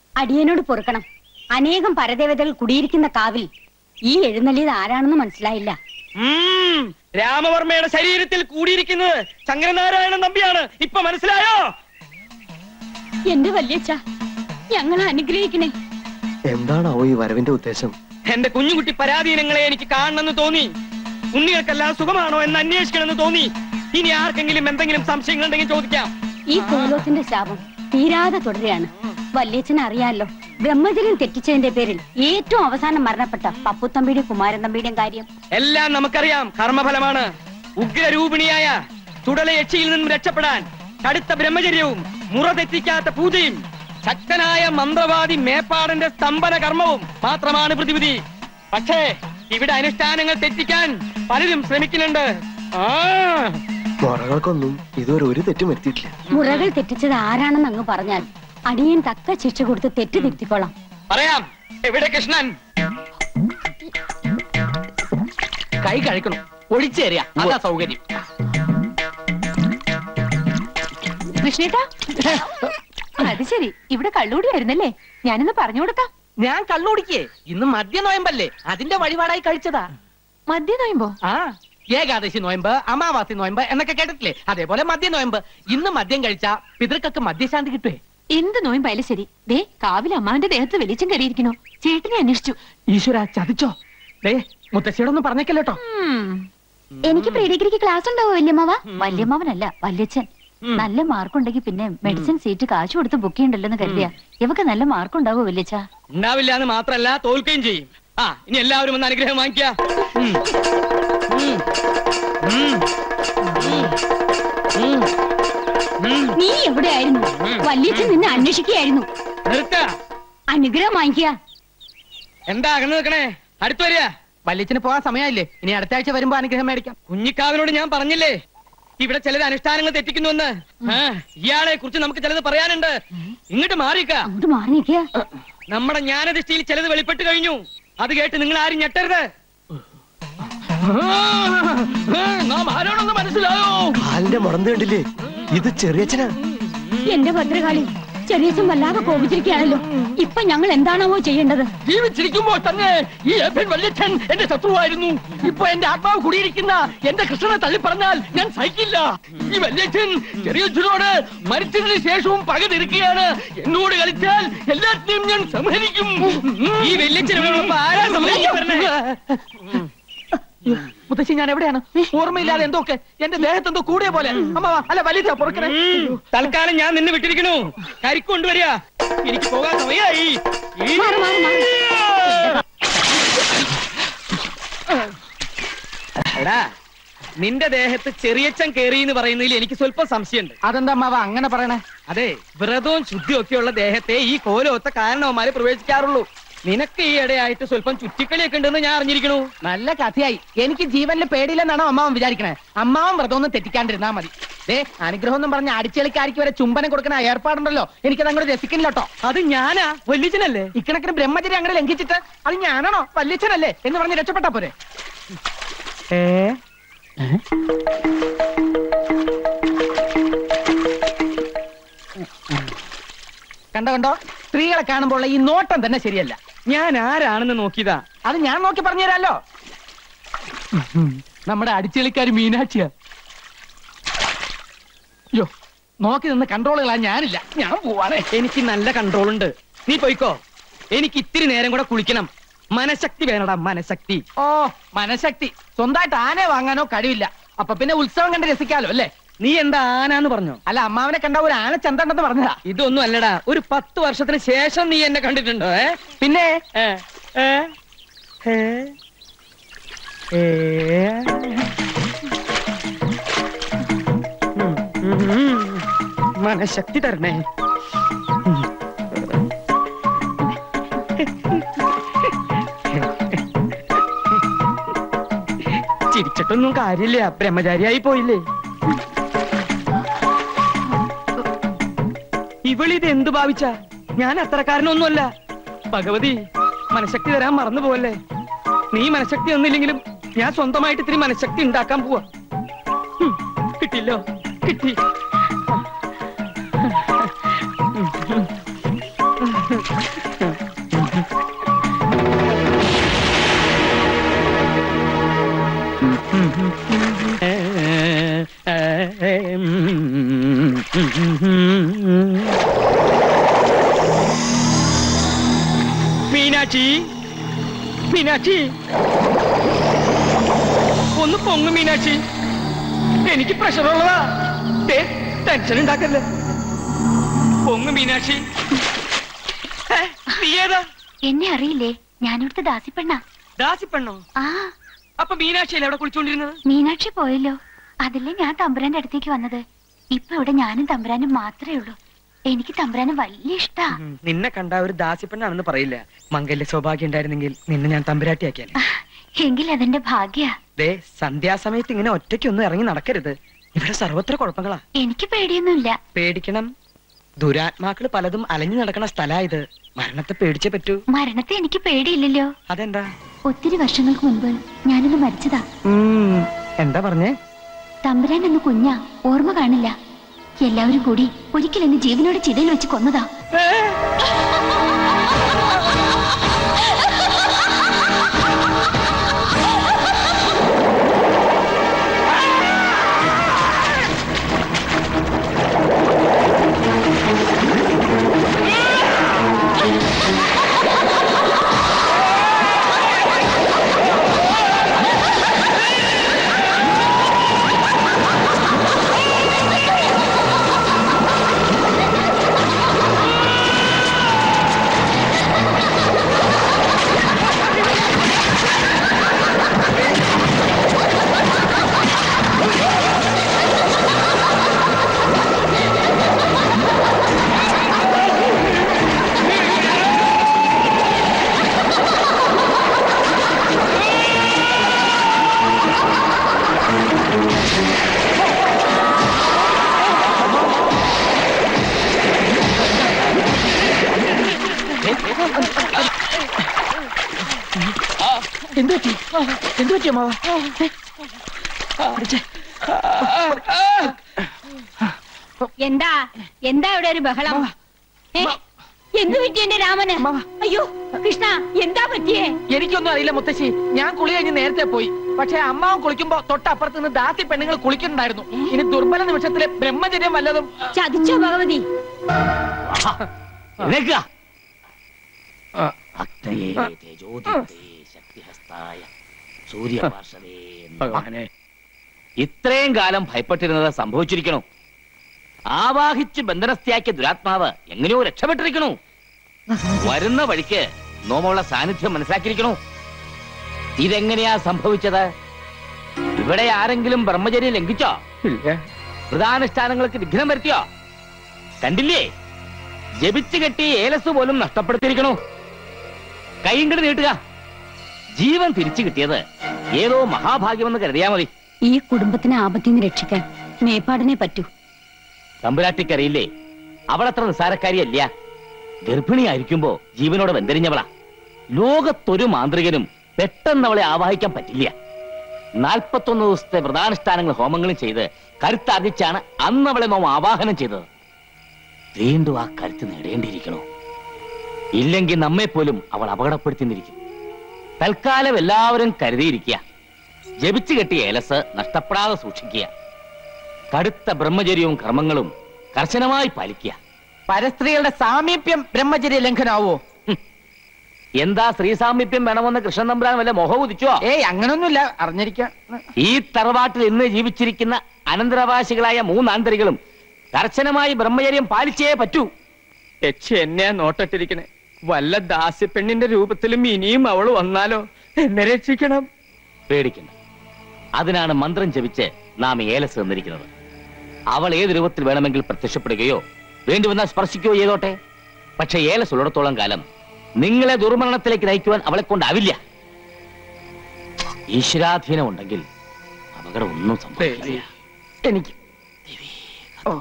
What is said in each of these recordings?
അടിയനോട് പൊറുക്കണം അനേകം പരദേവതകൾ കുടിയിരിക്കുന്ന കാവിൽ ഈ എഴുന്നള്ളിയത് ആരാണെന്ന് മനസ്സിലായില്ല ഉം, രാമവർമ്മയുടെ ശരീരത്തിൽ കൂടിയിരിക്കുന്നത് ശങ്കരനാരായണൻ നമ്പിയാണ് ഇപ്പൊ മനസ്സിലായോ എന്റെ വല്യച്ഛ ഞങ്ങളെ അനുഗ്രഹിക്കണേ എന്താണാവോ ഈ വരവിന്റെ ഉദ്ദേശം എന്റെ കുഞ്ഞുകുട്ടി പരാധീനങ്ങളെ എനിക്ക് കാണണമെന്ന് തോന്നി ഉണ്ണികൾക്കെല്ലാം സുഖമാണോ എന്ന് അന്വേഷിക്കണമെന്ന് തോന്നി ഇനി ആർക്കെങ്കിലും എന്തെങ്കിലും സംശയങ്ങൾ ഉണ്ടെങ്കിൽ ചോദിക്കാം ഈ കോലോത്തിന്റെ ശാപം തീരാതെ തുടരുകയാണ് വല്യച്ഛനെ അറിയാലോ ബ്രഹ്മചര്യം തെറ്റിച്ചതിന്റെ പേരിൽ ഏറ്റവും അവസാനം മരണപ്പെട്ട പപ്പുത്തമ്പിയുടെയും കുമാരൻ തമ്പിയുടെയും കാര്യം എല്ലാം നമുക്കറിയാം കർമ്മഫലമാണ് ഉഗ്രരൂപിണിയായ തുടല യക്ഷിയിൽ നിന്നും രക്ഷപ്പെടാൻ കടുത്ത ബ്രഹ്മചര്യവും മുറ തെറ്റിക്കാത്ത പൂജയും ശക്തനായ മന്ത്രവാദി മേപ്പാടന്റെ സ്തംഭന കർമ്മവും മാത്രമാണ് പ്രതിവിധി പക്ഷേ ഇവിടെ അനുഷ്ഠാനങ്ങൾ തെറ്റിക്കാൻ പലരും ശ്രമിക്കുന്നുണ്ട് ആ മുറകൾക്കൊന്നും ഇതുവരെ ഒരു തെറ്റും വരുത്തിയിട്ടില്ല മുറകൾ തെറ്റിച്ചത് ആരാണെന്ന് അങ്ങ് പറഞ്ഞാൽ അടിയൻ തക്ക ശിക്ഷ കൊടുത്ത് തെറ്റ് തിരുത്തിക്കോളാം പറയാം എവിടെ കൃഷ്ണൻ കൈ കഴിക്കണം ഒഴിച്ചേറിയ അതാ സൗകര്യം കൃഷ്ണേട്ടാ അത് ശരി ഇവിടെ കള്ളുകൂടിയായിരുന്നല്ലേ ഞാനിന്ന് പറഞ്ഞു കൊടുക്കാം ഞാൻ കള്ളുടിക്കേ ഇന്ന് മദ്യ നോയമ്പല്ലേ അതിന്റെ വഴിപാടായി കഴിച്ചതാ മദ്യ നോയുമ്പോ ആ ഏകാദശി നോയമ്പ് അമാവാസി നോയമ്പ് എന്നൊക്കെ കേട്ടിട്ടില്ലേ അതേപോലെ മദ്യ നോയമ്പ് ഇന്ന് മദ്യം കഴിച്ച പിതൃക്കൾക്ക് മദ്യശാന്തി കിട്ടുവേ എന്ത് നോയുമ്പായാലും ശരി ദേ കാവിലെ അമ്മാന്റെ ദേഹത്ത് വെളിച്ചം കയറിയിരിക്കണോ ചേട്ടനെ അന്വേഷിച്ചു ഈശ്വര ചതിച്ചോ ദേ മുത്തശ്ശിയോടൊന്നും പറഞ്ഞേക്കല്ലോട്ടോ എനിക്ക് പ്രീ ഡിഗ്രിക്ക് ക്ലാസ് ഉണ്ടാവോ വല്യമ്മാവ വല്യമ്മാവനല്ല വല്യച്ഛൻ നല്ല മാർക്കുണ്ടെങ്കിൽ പിന്നെ മെഡിസിൻ സീറ്റ് കാശ് കൊടുത്ത് ബുക്ക് ചെയ്യണ്ടല്ലോ എന്ന് കരുതിയ ഇവക്ക് നല്ല മാർക്ക് ഉണ്ടാവോ വല്യച്ഛ ഉണ്ടാവില്ല എന്ന് മാത്രല്ല തോൽക്കുകയും ചെയ്യും ആ ഇനി എല്ലാവരും ഒന്ന് അനുഗ്രഹം വാങ്ങിക്ക ഉം. ഉം. ഉം. ഉം. ഉം. ഉം. നീ എവിടെയായിരുന്നു വല്യച്ഛൻ നിന്നെ അന്വേഷിക്കുകയായിരുന്നു നിർത്ത അനുഗ്രഹം വാങ്ങിക്കുക എന്താ അകന്ന് നിൽക്കണേ അടുത്ത് വരിക വല്യച്ഛന് പോകാൻ സമയമായില്ലേ ഇനി അടുത്ത ആഴ്ച വരുമ്പോ അനുഗ്രഹം മേടിക്കാം കുഞ്ഞിക്കാവിനോട് ഞാൻ പറഞ്ഞില്ലേ ഇവിടെ ചിലത് അനുഷ്ഠാനങ്ങൾ തെറ്റിക്കുന്നുവെന്ന് ആ, ഇയാളെ കുറിച്ച് നമുക്ക് ചിലത് പറയാനുണ്ട് ഇങ്ങോട്ട് മാറിക്ക അങ്ങോട്ട് മാറി നിൽക്കുക നമ്മുടെ ജ്ഞാനദൃഷ്ടിയിൽ ചിലത് വെളിപ്പെട്ട് കഴിഞ്ഞു അത് കേട്ട് നിങ്ങൾ ആരും ഞെട്ടരുത് നാം ആരോടൊന്ന് മനസ്സിലായോ കാലിന്റെ മുടന്ത് കണ്ടില്ലേ ഇത് ചെറിയച്ഛനാ എന്റെ ഭദ്രകാളി ചെറിയച്ഛൻ വല്ലാതെ കോപിച്ചിരിക്കുകയാണല്ലോ ഇപ്പൊ ഞങ്ങൾ എന്താണാവോ ചെയ്യേണ്ടത് ജീവിച്ചിരിക്കുമ്പോൾ തന്നെ ഈ ഏപ്പൻ വല്യച്ഛൻ എന്റെ ശത്രുവായിരുന്നു ഇപ്പൊ എന്റെ ആത്മാവ് കുടിയിരിക്കുന്ന എന്റെ കൃഷ്ണനെ തള്ളി പറഞ്ഞാൽ ഞാൻ സഹിക്കില്ല ഈ വല്യച്ഛൻ ചെറിയച്ഛനോട് മരിച്ചതിന് ശേഷവും പക തിരിക്കുകയാണ് എന്നോട് കളിച്ചാൽ എല്ലാത്തിനെയും ഞാൻ സംഹരിക്കും ഈ വല്യച്ഛനോടൊപ്പം ആരാ സംഹരിക്കാൻ വരണേ? മുത്തശ്ശി ഞാൻ എവിടെയാണ് ഓർമ്മയില്ലാതെ എന്തൊക്കെ എന്റെ ദേഹത്ത് എന്തോ കൂടിയ പോലെ അമ്മ വാ, അല്ല വലിയ പൊറുക്കണേ ഉം, തൽക്കാലം ഞാൻ നിന്നെ വിട്ടിരിക്കണു കരിക്ക് കൊണ്ടുവരിക എനിക്ക് പോകാൻ സമയമായി ഈ- മാറ്, മാറ്, മാറ്. എടാ നിന്റെ ദേഹത്ത് ചെറിയച്ചൻ കേറി എന്ന് പറയുന്നതിൽ എനിക്ക് സ്വല്പം സംശയമുണ്ട് അതെന്താ അമ്മാവ അങ്ങനെ പറയണേ അതെ വ്രതവും ശുദ്ധിയും ഒക്കെയുള്ള ദേഹത്തെ ഈ കോലോത്ത കാരണവന്മാരെ പ്രവേശിക്കാറുള്ളൂ നിനക്ക് ഈ ഇടയായിട്ട് സ്വല്പം ചുറ്റിക്കളിയൊക്കെ ഉണ്ടെന്ന് ഞാൻ അറിഞ്ഞിരിക്കണു നല്ല കഥയായി എനിക്ക് ജീവനിൽ പേടിയില്ലെന്നാണോ അമ്മാവൻ വിചാരിക്കണേ അമ്മാവൻ വ്രതം ഒന്നും തെറ്റിക്കാണ്ടിരുന്നാ മതി ദേ അനുഗ്രഹം എന്നും പറഞ്ഞ അടിച്ചളിക്കാരിക്ക് വരെ ചുംബനം കൊടുക്കുന്ന ഏർപ്പാടുണ്ടല്ലോ എനിക്കത് അങ്ങോട്ട് രസിക്കില്ല കേട്ടോ അത് ഞാനാ വല്യച്ഛനല്ലേ ഇക്കണക്കിന് ബ്രഹ്മചര്യം അങ്ങനെ ലംഘിച്ചിട്ട് അത് ഞാനാണോ വല്യച്ഛനല്ലേ എന്ന് പറഞ്ഞ് രക്ഷപ്പെട്ടാ പോരെ ഏ കണ്ടോ കണ്ടോ സ്ത്രീകളെ കാണുമ്പോൾ ഈ നോട്ടം തന്നെ ശരിയല്ല ഞാൻ ആരാണെന്ന് നോക്കിയതാ അത് ഞാൻ നോക്കി പറഞ്ഞുതരാലോ നമ്മുടെ അടിച്ചളിക്കാരി മീനാക്ഷിയാ യോ നോക്കി നിന്ന് കൺട്രോളുകളാ ഞാനില്ല ഞാൻ പോവാണേ എനിക്ക് നല്ല കൺട്രോൾ ഉണ്ട് നീ പോയിക്കോ എനിക്ക് ഇത്തിരി നേരം കൂടെ കുളിക്കണം മനഃശക്തി വേണടാ മനഃശക്തി ഓ മനഃശക്തി സ്വന്തമായിട്ട് ആനയെ വാങ്ങാനോ കഴിവില്ല അപ്പൊ പിന്നെ ഉത്സവം കണ്ട് രസിക്കാലോ അല്ലേ നീ എന്താ ആനാന്ന് പറഞ്ഞോ അല്ല അമ്മാവനെ കണ്ട ഒരു ആന ചന്തണ്ടെന്ന് പറഞ്ഞതാ ഇതൊന്നും അല്ലടാ ഒരു പത്ത് വർഷത്തിന് ശേഷം നീ എന്നെ കണ്ടിട്ടുണ്ടോ ഏ പിന്നെ ഏ? ഏ? ഏ? ഏ? ഉം, ഉം, ഉം. മനഃശക്തി തരണേ ഉം. ചിരിച്ചിട്ടൊന്നും കാര്യമില്ല ബ്രഹ്മചാരിയായി പോയില്ലേ ഇവളിത് എന്ത് ഭാവിച്ച ഞാൻ അത്രക്കാരനൊന്നുമല്ല ഭഗവതി മനഃശക്തി തരാൻ മറന്നു പോവല്ലേ നീ മനഃശക്തി ഒന്നില്ലെങ്കിലും ഞാൻ സ്വന്തമായിട്ട് ഇത്തിരി മനഃശക്തി ഉണ്ടാക്കാൻ പോവാ ഹും, കിട്ടില്ലോ കിട്ടി മീനാക്ഷി മീനാക്ഷി ഒന്ന് പൊങ്ങു മീനാക്ഷി എനിക്ക് പ്രഷർ ഉള്ളതാ ദേ, ടെൻഷൻ ഉണ്ടാക്കല്ലേ പൊങ്ങു മീനാക്ഷി ഏ, നീ ഏതാ എന്നെ അറിയില്ലേ ഞാനിവിടുത്തെ ദാസിപ്പെണ്ണ ദാസിപ്പെണ്ണോ ആ അപ്പൊ മീനാക്ഷിയല്ലേ അവിടെ കുളിച്ചോണ്ടിരുന്നത് മീനാക്ഷി പോയല്ലോ അതില്ലേ ഞാൻ തമ്പുരാന്റെ അടുത്തേക്ക് വന്നത് ഇപ്പൊ ഇവിടെ ഞാനും തമ്പുരാനും മാത്രമേ ഉള്ളൂ എനിക്ക് തമ്പുരാന് വലിയ ഇഷ്ടാ ഉം, നിന്നെ കണ്ട ഒരു ദാസിപ്പെണ്ണാണെന്ന് പറയില്ല മംഗല്യ സൗഭാഗ്യം ഉണ്ടായിരുന്നെങ്കിൽ നിന്നെ ഞാൻ തമ്പുരാട്ടിയാക്കിയാലേ എങ്കിൽ അതെന്റെ ഭാഗ്യ ദേ സന്ധ്യാസമയത്ത് ഇങ്ങനെ ഒറ്റയ്ക്കൊന്നും ഇറങ്ങി നടക്കരുത് ഇവിടെ സർവത്ര കുഴപ്പങ്ങളാ എനിക്ക് പേടിയൊന്നുമില്ല പേടിക്കണം ദുരാത്മാക്കള് പലതും അലഞ്ഞു നടക്കണ സ്ഥലാ ഇത് മരണത്തെ പേടിച്ചേ പറ്റൂ മരണത്തെ എനിക്ക് പേടിയില്ലല്ലോ അതെന്താ ഒത്തിരി വർഷങ്ങൾക്ക് മുൻപ് ഞാനിന്ന് മരിച്ചതാ ഉം, എന്താ പറഞ്ഞേ തമ്പുരാൻ എന്ന് കുഞ്ഞാ ഓർമ്മ കാണില്ല എല്ലാവരും കൂടി ഒരിക്കൽ എന്നെ ജീവനോടെ ചിതയിൽ വെച്ച് കൊന്നതാ എന്ത് പറ്റി എന്ത് പറ്റി അമ്മാവ എന്താ എന്താ ഇവിടെ ഒരു ബഹളം ഏ? എന്ത് പറ്റി എന്റെ രാമന് അയ്യോ കൃഷ്ണ എന്താ പറ്റിയേ എനിക്കൊന്നും അറിയില്ല മുത്തശ്ശി ഞാൻ കുളി കഴിഞ്ഞ് നേരത്തെ പോയി പക്ഷെ അമ്മാവൻ കുളിക്കുമ്പോ തൊട്ടപ്പുറത്ത് നിന്ന് ദാസി പെണ്ണുങ്ങൾ കുളിക്കുന്നുണ്ടായിരുന്നു ഇനി ദുർബല നിമിഷത്തില് ബ്രഹ്മചര്യം വല്ലതും ചതിച്ചോ ഭഗവതി ഭക്തയേ തേജോദിതേ ശക്തിഹസ്തായ സൂര്യപാർഷവേ ഭഗവാനെ ഇത്രയും കാലം ഭയപ്പെട്ടിരുന്നത് സംഭവിച്ചിരിക്കണു ആവാഹിച്ച് ബന്ധനസ്ഥയാക്കിയ ദുരാത്മാവ് എങ്ങനെയോ രക്ഷപ്പെട്ടിരിക്കണു വരുന്ന വഴിക്ക് നോമുള്ള സാന്നിധ്യം മനസ്സിലാക്കിയിരിക്കണു ഇതെങ്ങനെയാ സംഭവിച്ചത് ഇവിടെ ആരെങ്കിലും ബ്രഹ്മചര്യം ലംഘിച്ചോ ഇല്ല പ്രധാനുഷ്ഠാനങ്ങൾക്ക് വിഘ്നം വരുത്തിയോ കണ്ടില്ലേ ജപിച്ചു കെട്ടി ഏലസ് പോലും നഷ്ടപ്പെടുത്തിയിരിക്കണു കൈയും കണ്ട് നീട്ടുക ജീവൻ തിരിച്ചു കിട്ടിയത് ഏതോ മഹാഭാഗ്യമെന്ന് കരുതിയാ മതി ഈ കുടുംബത്തിനെ ആപത്തിൽ നിന്ന് രക്ഷിക്കാൻ മേപ്പാടിനെ പറ്റൂ തമ്പുരാട്ടിക്കറിയില്ലേ അവളത്ര നിസ്സാരക്കാരിയല്ല ഗർഭിണിയായിരിക്കുമ്പോ ജീവനോട് വെന്തരിഞ്ഞവളാ ലോകത്തൊരു മാന്ത്രികനും പെട്ടെന്ന് അവളെ ആവാഹിക്കാൻ പറ്റില്ല നാൽപ്പത്തൊന്ന് ദിവസത്തെ വ്രതാനുഷ്ഠാനങ്ങൾ ഹോമങ്ങളും ചെയ്ത് കരുത്താർജിച്ചാണ് അന്ന് അവളെ നോം ആവാഹനം ചെയ്തത് വീണ്ടും ആ കരുത്ത് നേടേണ്ടിയിരിക്കണോ ഇല്ലെങ്കിൽ നമ്മെ പോലും അവൾ അപകടപ്പെടുത്തിന്നിരിക്കും തൽക്കാലം എല്ലാവരും കരുതിയിരിക്കുക ജപിച്ചു കെട്ടിയ ഏലസ് നഷ്ടപ്പെടാതെ സൂക്ഷിക്കുക കടുത്ത ബ്രഹ്മചര്യവും കർമ്മങ്ങളും കർശനമായി പാലിക്കുക പരസ്ത്രീകളുടെ സാമീപ്യം ബ്രഹ്മചര്യ ലംഘനാവോ എന്താ സ്ത്രീ സാമീപ്യം വേണമെന്ന് കൃഷ്ണൻ തമ്പുരാൻ വല്ല മോഹം ഉദിച്ചോ ഏയ് അങ്ങനൊന്നുമില്ല അറിഞ്ഞിരിക്കാം ഈ തറവാട്ടിൽ ഇന്ന് ജീവിച്ചിരിക്കുന്ന അനന്തരാവാസികളായ മൂന്നാന്തരികളും കർശനമായി ബ്രഹ്മചര്യം പാലിച്ചേ പറ്റൂ യക്ഷി എന്നെയാ നോട്ടിട്ടിരിക്കണേ വല്ല ദാസ്യപ്പെണ്ണിന്റെ രൂപത്തിലും ഇനിയും അവള് വന്നാലോ എന്നെ രക്ഷിക്കണം പേടിക്കണ്ട അതിനാണ് മന്ത്രം ജപിച്ച് നാം ഏലസ് തന്നിരിക്കുന്നത് അവൾ ഏത് രൂപത്തിൽ വേണമെങ്കിൽ പ്രത്യക്ഷപ്പെടുകയോ വേണ്ടി വന്നാൽ സ്പർശിക്കുകയോ ചെയ്തോട്ടെ പക്ഷെ ഏലസ് ഉള്ളിടത്തോളം കാലം നിങ്ങളെ ദുർമരണത്തിലേക്ക് നയിക്കുവാൻ അവളെ കൊണ്ടാവില്ല ഈശ്വരാധീനം ഉണ്ടെങ്കിൽ അപകടം ഒന്നും സംഭവിക്കില്ല എനിക്ക് ഓ.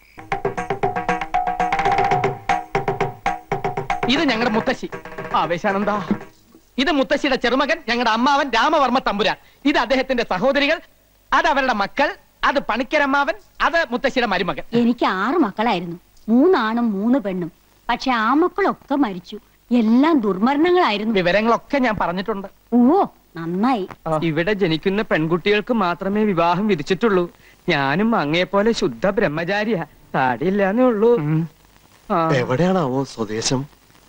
ഇത് ഞങ്ങളുടെ മുത്തശ്ശി ആവേശാനന്ദ ഇത് മുത്തശ്ശിയുടെ ചെറുമകൻ ഞങ്ങളുടെ അമ്മാവൻ രാമവർമ്മ തമ്പുരാൻ ഇത് അദ്ദേഹത്തിന്റെ സഹോദരികൾ അത് അവരുടെ മക്കൾ അത് പണിക്കരമ്മാവൻ അത് മുത്തശ്ശിയുടെ മരുമകൻ എനിക്ക് ആറ് മക്കളായിരുന്നു മൂന്നാണും മൂന്ന് പെണ്ണും പക്ഷെ ആ മക്കളൊക്കെ മരിച്ചു എല്ലാം ദുർമരണങ്ങളായിരുന്നു വിവരങ്ങളൊക്കെ ഞാൻ പറഞ്ഞിട്ടുണ്ട് ഓ നന്നായി ഇവിടെ ജനിക്കുന്ന പെൺകുട്ടികൾക്ക് മാത്രമേ വിവാഹം വിധിച്ചിട്ടുള്ളൂ ഞാനും അങ്ങേപ്പോലെ ശുദ്ധ ബ്രഹ്മചാരിയാ താടിയില്ലാന്നേ ഉള്ളൂ ആ. എവിടെയാണാവോ സ്വദേശം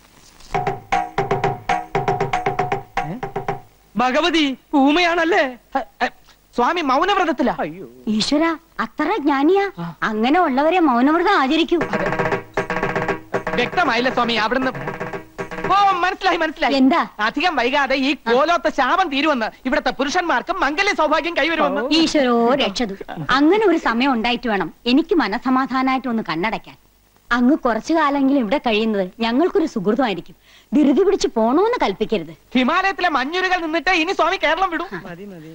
ഭഗവതി ഊമയാണല്ലേ ഹ, ഹ, സ്വാമി മൗനവ്രതത്തിലാ അയ്യോ ഈശ്വര അത്ര ജ്ഞാനിയാ അങ്ങനെ ഉള്ളവരെ മൗനവ്രതം ആചരിക്കൂ വ്യക്തമായില്ല സ്വാമി അവിടുന്ന് ഓ മനസ്സിലായി മനസ്സിലായി എന്താ അധികം വൈകാതെ ഈ കോലോത്ത ശാപം തീരുമെന്ന് ഇവിടത്തെ പുരുഷന്മാർക്ക് മംഗല്യ സൗഭാഗ്യം കൈവരുമെന്ന് ഈശ്വരോ രക്ഷതു അങ്ങനെ ഒരു സമയം ഉണ്ടായിട്ട് വേണം എനിക്ക് മനസമാധാനായിട്ട് ഒന്ന് കണ്ണടയ്ക്കാൻ അങ്ങ് കുറച്ചു കാലെങ്കിലും ഇവിടെ കഴിയുന്നത് ഞങ്ങൾക്കൊരു സുഹൃതമായിരിക്കും ധൃതി പിടിച്ച് പോണോന്ന് കൽപ്പിക്കരുത് ഹിമാലയത്തിലെ മഞ്ഞുരുകൾ നിന്നിട്ട് ഇനി സ്വാമി കേരളം വിടും മതി മതി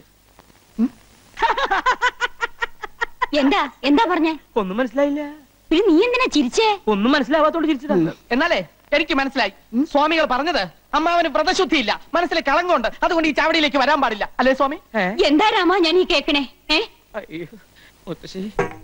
എന്താ എന്താ പറഞ്ഞേ ഒന്നും മനസ്സിലായില്ല പിന്നെ നീ എന്തിനാ ചിരിച്ചേ ഒന്നും മനസ്സിലാവാത്തോണ്ട് ചിരിച്ചതാ എന്നാലേ എനിക്ക് മനസ്സിലായി സ്വാമികൾ പറഞ്ഞത് അമ്മാവന് വ്രതശുദ്ധിയില്ല മനസ്സിലെ കളങ്കമുണ്ട് അതുകൊണ്ട് ഈ ചാവടിയിലേക്ക് വരാൻ പാടില്ല അല്ലേ സ്വാമി ഏ? എന്താ രാമ ഞാൻ ഈ കേക്കണേ ഏ അയ്യോ മുത്തശ്ശി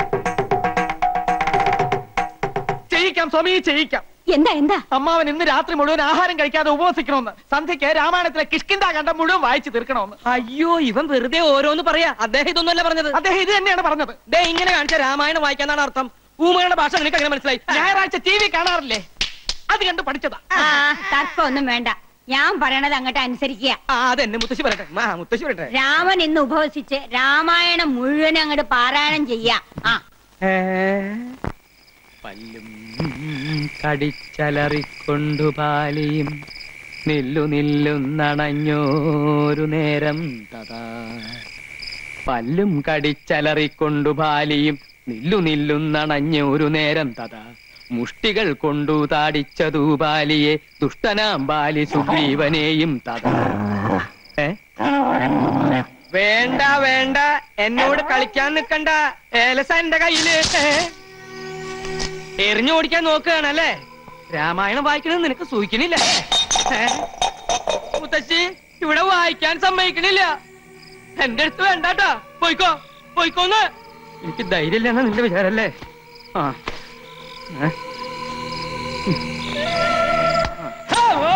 ചെയ്യിക്കാം സ്വാമി ചെയ്യിക്കാം എന്താ എന്താ അമ്മാവൻ ഇന്ന് രാത്രി മുഴുവൻ ആഹാരം കഴിക്കാതെ ഉപവസിക്കണമെന്ന് സന്ധ്യയ്ക്ക് രാമായണത്തിലെ കിഷ്കിന്താ കണ്ടം മുഴുവൻ വായിച്ചു തീർക്കണമെന്ന് അയ്യോ ഇവൻ വെറുതെ ഓരോന്ന് പറയാ അദ്ദേഹം ഇതൊന്നുമല്ല പറഞ്ഞത് അദ്ദേഹം ഇത് തന്നെയാണ് പറഞ്ഞത് ദേ ഇങ്ങനെ കാണിച്ച രാമായണം വായിക്കാന്നാണ് അർത്ഥം ഊമയുടെ ഭാഷ നിനക്ക് അങ്ങനെ മനസ്സിലായി ഞായറാഴ്ച ടി വി കാണാറില്ലേ അത് കണ്ട് പഠിച്ചതാ ആ തർക്കമൊന്നും വേണ്ട ഞാൻ പറയണത് അങ്ങോട്ട് അനുസരിക്കുക ആ അതെന്നെ മുത്തശ്ശി പറയട്ടെ ആ മുത്തശ്ശി പറയട്ടെ രാമൻ ഇന്ന് ഉപവസിച്ച് രാമായണം മുഴുവൻ അങ്ങോട്ട് പാരായണം ചെയ്യാ ആ ഏ? പല്ലും കടിച്ചലറിക്കൊണ്ടു പാലിയും നില്ലു നില്ലുന്നണഞ്ഞോരു നേരം തഥാ പല്ലും കടിച്ചലറിക്കൊണ്ടു പാലിയും നില്ലു നില്ലുന്നണഞ്ഞൊരു നേരം തഥാ മുഷ്ടികൾ കൊണ്ടു താടിച്ചതു ബാലിയെ ദുഷ്ടനാം ബാലി സുഗ്രീവനെയും തഥാ ഏ? വേണ്ട വേണ്ട എന്നോട് കളിക്കാൻ നിക്കണ്ട ഏലസ എന്റെ കയ്യില് ഏ? എറിഞ്ഞു ഓടിക്കാൻ നോക്കുകയാണല്ലേ രാമായണം വായിക്കണത് നിനക്ക് സൂഹിക്കണില്ല ഏ? മുത്തശ്ശി ഇവിടെ വായിക്കാൻ സമ്മതിക്കണില്ല എന്റെ അടുത്ത് വേണ്ടാട്ടാ പോയിക്കോ പോയിക്കോന്ന് എനിക്ക് ധൈര്യമില്ലെന്ന നിന്റെ വിചാരല്ലേ ആ ഏ? ആ, ഓ!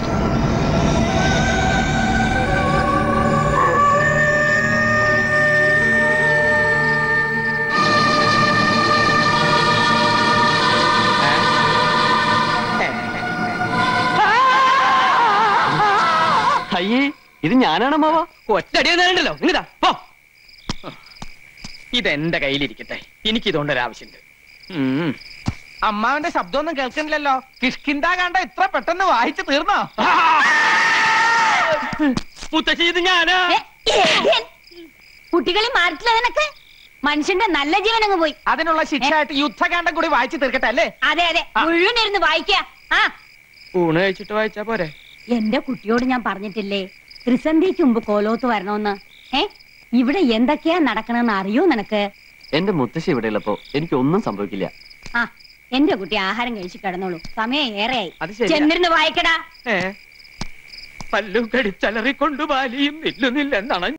അയ്യേ ഇത് ഞാനാണമ്മാവ ഒറ്റടി നേരണ്ടല്ലോ ഇങ്ങതാ പോ ഇതെന്റെ കയ്യിലിരിക്കട്ടെ എനിക്കിതുകൊണ്ടൊരു ആവശ്യമുണ്ട് ഉം. അമ്മാവന്റെ ശബ്ദമൊന്നും കേൾക്കണില്ലല്ലോ കിഷ്കിന്താ കണ്ട ഇത്ര പെട്ടെന്ന് വായിച്ചു തീർന്നോ മുത്തശ്ശി ഇത് ഞാനാ ഏ, ഏതേൻ? കുട്ടികളെ മാറിട്ടില്ല നിനക്ക് മനുഷ്യന്റെ നല്ല ജീവൻ അങ്ങ് പോയി അതിനുള്ള ശിക്ഷയായിട്ട് യുദ്ധകാന്ഡം കൂടി വായിച്ചു തീർക്കട്ടെ അല്ലേ അതെ അതെ മുഴുവൻ ഇരുന്ന് വായിക്ക ആ ഊണ് കഴിച്ചിട്ട് വായിച്ചാ പോരെ എന്റെ കുട്ടിയോട് ഞാൻ പറഞ്ഞിട്ടില്ലേ ത്രിസന്ധിക്ക് മുമ്പ് കോലോത്ത് വരണോന്ന് ഏ ഇവിടെ എന്തൊക്കെയാ നടക്കണെന്ന് അറിയോ നിനക്ക് എന്റെ മുത്തശ്ശി ഇവിടെ ഉള്ളപ്പോ എനിക്കൊന്നും സംഭവിക്കില്ല ആ എന്റെ കുട്ടി ആഹാരം കഴിച്ച് കിടന്നോളൂ സമയം ഏറെയായി അത് ശരിയാ. ചെന്നിരുന്ന് വായിക്കടാ ഏ പല്ലും കടിച്ചലറിക്കൊണ്ടു ബാലിയും നില്ലുന്നില്ലെന്നാണ്